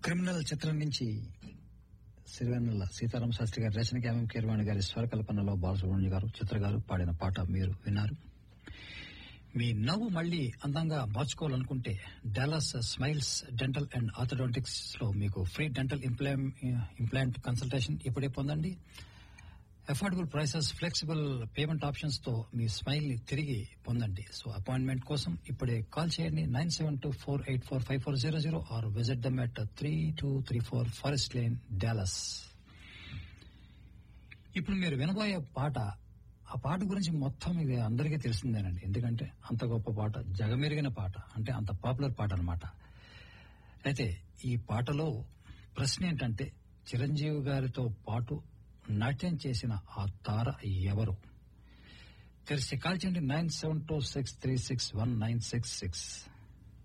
criminal చిత్రం నుంచి సిరివెన్నెల సీతారామ శాస్త్రి గారి రచనకి ఎంఎం కీరవాణి గారి స్వరకల్పనలో బాలసుబ్రహ్మణ్య గారు చిత్ర గారు పాడిన పాట మీరు విన్నారు మీ నవ్వు మళ్ళీ అందంగా మార్చుకోవాలనుకుంటే Dallas Smiles Dental and Orthodontics లో మీకు ఫ్రీ డెంటల్ ఇంప్లాంట్ కన్సల్టేషన్ ఇప్పుడే పొందండి affordable prices flexible payment options తో మీ స్మైల్ ని తిరిగి పొందండి సో అపాయింట్మెంట్ కోసం ఇప్పుడే కాల్ చేయండి nine seven two four eight four five four zero zero or visit them at three two three four Forest Lane Dallas ఇప్పుడు మీరు వినబోయే పాట ఆ పాట గురించి మొత్తం ఇది అందరికీ తెలిసిందేనండి ఎందుకంటే అంత గొప్ప పాట జగమెరిగిన పాట అంటే అంత పాపులర్ పాట అనమాట అయితే ఈ పాటలో ప్రశ్న ఏంటంటే చిరంజీవి గారితో పాటు నాట్యం చేసిన ఆ తార ఎవరు తెలిసి కాల్చండి nine seven two six three six one nine six six